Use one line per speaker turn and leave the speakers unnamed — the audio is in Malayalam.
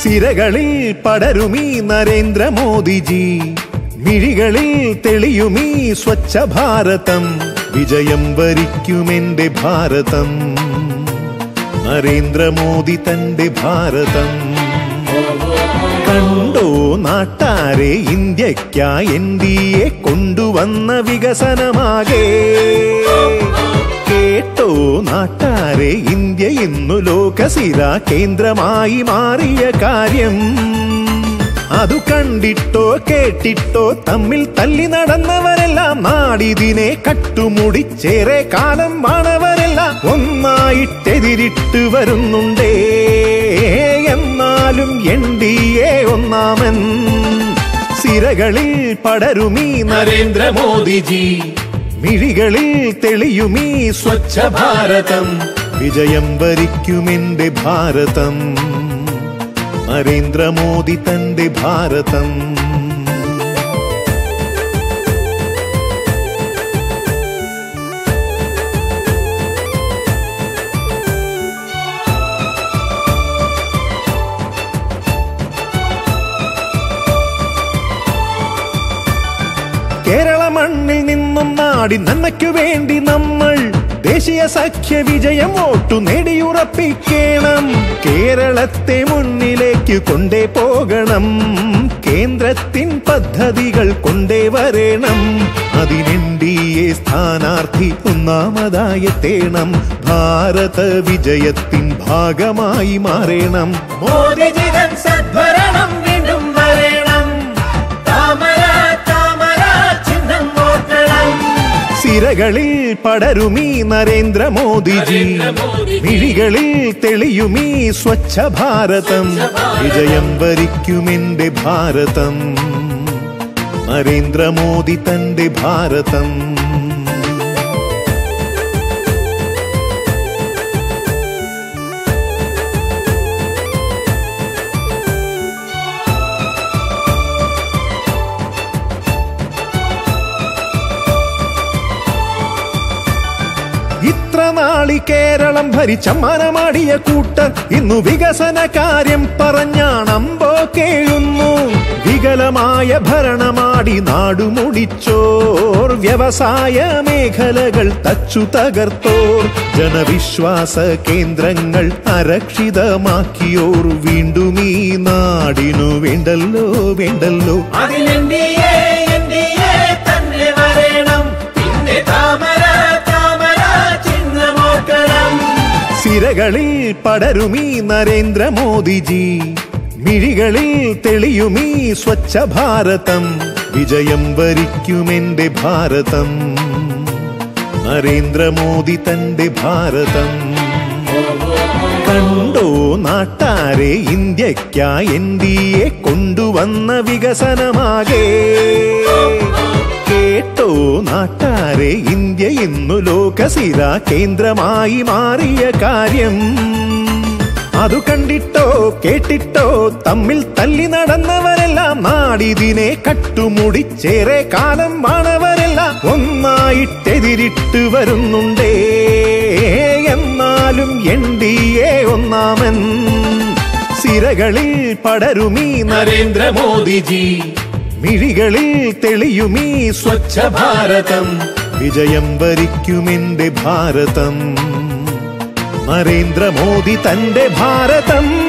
സിരകളിൽ പടരുമീ നരേന്ദ്രമോദിജി മിഴികളിൽ തെളിയുമീ സ്വച്ഛ ഭാരതം വിജയം വരിക്കുമെന്റെ ഭാരതം നരേന്ദ്രമോദി തന്റെ ഭാരതം കണ്ടോ നാട്ടാരെ ഇന്ത്യയ്ക്കായി എൻ ഡി എ കൊണ്ടുവന്ന വികസനമാകെ കേട്ടോ നാട്ടാരെ ഇന്ത്യ ഇന്നു ലോകസിര കേന്ദ്രമായി മാറിയ കാര്യം അതു കണ്ടിട്ടോ കേട്ടിട്ടോ തമ്മിൽ തല്ലി നടന്നവരെല്ലാം നാടിതിനെ കട്ടുമുടിച്ചേറെ കാലം വാണവരെല്ലാം ഒന്നായിട്ടെതിരിട്ട് വരുന്നുണ്ടേ എന്നാലും എൻ ഡി എ ഒന്നാമൻ സിരകളിൽ പടരുമീ നരേന്ദ്രമോദിജി മിഴികളിൽ തെളിയുമീ സ്വച്ഛ ഭാരതം വിജയം വരിക്കുമെന്റെ ഭാരതം നരേന്ദ്രമോദി തന്റെ ഭാരതം കേരള മണ്ണിൽ നിന്നും നാടി നന്മയ്ക്കു വേണ്ടി നമ്മൾ ദേശീയ സഖ്യ വിജയം വോട്ടു നേടിയുറപ്പിക്കണം കേരളത്തെ മുന്നിലേക്ക് കൊണ്ടേ പോകണം കേന്ദ്രത്തിൻ പദ്ധതികൾ കൊണ്ടേ വരണം അതിനെൻ ഡി എ സ്ഥാനാർത്ഥി ഒന്നാമതായി എത്തേണം ഭാരത വിജയത്തിൻ ഭാഗമായി മാറണം മോദിജിതൻ സദ്ഭരണം വീണ്ടും വരണം താമര താമര ചിഹ്നം നോക്കണം സിരകളിൽ പടരുമീ നരേന്ദ്രമോദിജി മിഴികളിൽ തെളിയുമീ സ്വച്ഛ ഭാരതം വിജയം വരിക്കുമെന്റെ ഭാരതം നരേന്ദ്രമോദി തന്റെ ഭാരതം ഇത്ര നാളി കേരളം ഭരിച്ചമ്മാനമാടിയ കൂട്ടർ ഇന്നു വികസന കാര്യം പറഞ്ഞാണമ്പോ കേഴുന്നു വികലമായ ഭരണമാടി നാടുമുടിച്ചോർ വ്യവസായ മേഖലകൾ തച്ചു തകർത്തോർ ജനവിശ്വാസ കേന്ദ്രങ്ങൾ അരക്ഷിതമാക്കിയോർ വീണ്ടും ഈ നാടിനു വേണ്ടല്ലോ വേണ്ടല്ലോ
അതിനെന്തിയേ എന്തിയേ തന്നെ വരണം പിന്നെ താമര താമര ചിഹ്നമോക്കണം
സിരകളിൽ പടരുമീ നരേന്ദ്രമോദിജി മിഴികളിൽ തെളിയുമീ സ്വച്ഛ ഭാരതം വിജയം വരിക്കുമെന്റെ ഭാരതം നരേന്ദ്രമോദി തന്റെ ഭാരതം കണ്ടോ നാട്ടാരെ ഇന്ത്യയ്ക്കായി എൻ ഡി എ കൊണ്ടുവന്ന വികസനമാകെ കേട്ടോ നാട്ടാരെ ഇന്ത്യ ഇന്നു ലോകസിര കേന്ദ്രമായി മാറിയ കാര്യം അതു കണ്ടിട്ടോ കേട്ടിട്ടോ തമ്മിൽ തല്ലി നടന്നവരെല്ലാം നാടിതിനെ കട്ടുമുടിച്ചേറെ കാലം വാണവരെല്ലാം ഒന്നായിട്ടെതിരിട്ട് വരുന്നുണ്ടേ എന്നാലും എൻ ഡി എ ഒന്നാമൻ സിരകളിൽ പടരുമീ നരേന്ദ്രമോദിജി മിഴികളിൽ തെളിയുമീ സ്വച്ഛ ഭാരതം വിജയം വരിക്കുമെന്റെ ഭാരതം നരേന്ദ്രമോദി തന്റെ ഭാരതം